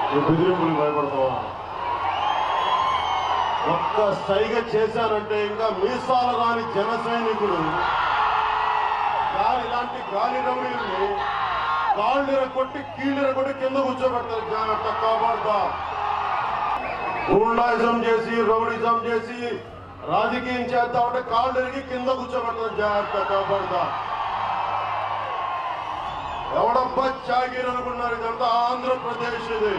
ఈ బెదిరింపులు భయపడతావా ఒక్క సైగ చేశానంటే ఇంకా మీసాలు రాని జన సైనికుడు గాలి లాంటి గాలి రౌడీల్ని కాళ్ళిర కొట్టి కీళ్ళిర కొట్టి కింద కూర్చోబెడతారు జాగ్రత్త కాపాడుతా గూండాయిజం చేసి రౌడిజం చేసి రాజకీయం చేద్దాం అంటే కాళ్ళిరిగి కింద కూర్చోబెడతారు జాగ్రత్త కాపాడుతా ఎవడబ్బా చాగిర్ అనుకున్నారు ఇదంతా ఆంధ్రప్రదేశ్ ఇది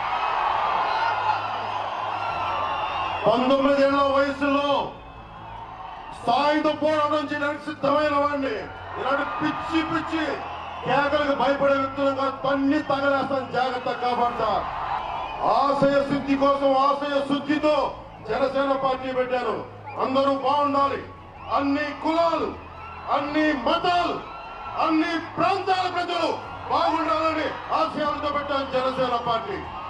పంతొమ్మిదేళ్ల వయసులో సాయుధ పోరాటం చేయడానికి సిద్ధమైన వాడిని ఇలాంటి పిచ్చి పిచ్చి కేకలకు భయపడే వ్యక్తులను కాదు తన్ని తగలేస్తాను జాగ్రత్త కాపాడతా ఆశయ శుద్ధి కోసం ఆశయ శుద్ధితో జనసేన పార్టీ పెట్టాను అందరూ బాగుండాలి అన్ని కులాలు అన్ని మతాలు అన్ని ప్రాంతాల ప్రజలు బాగుండాలని ఆశయాలతో పెట్టాను జనసేన పార్టీ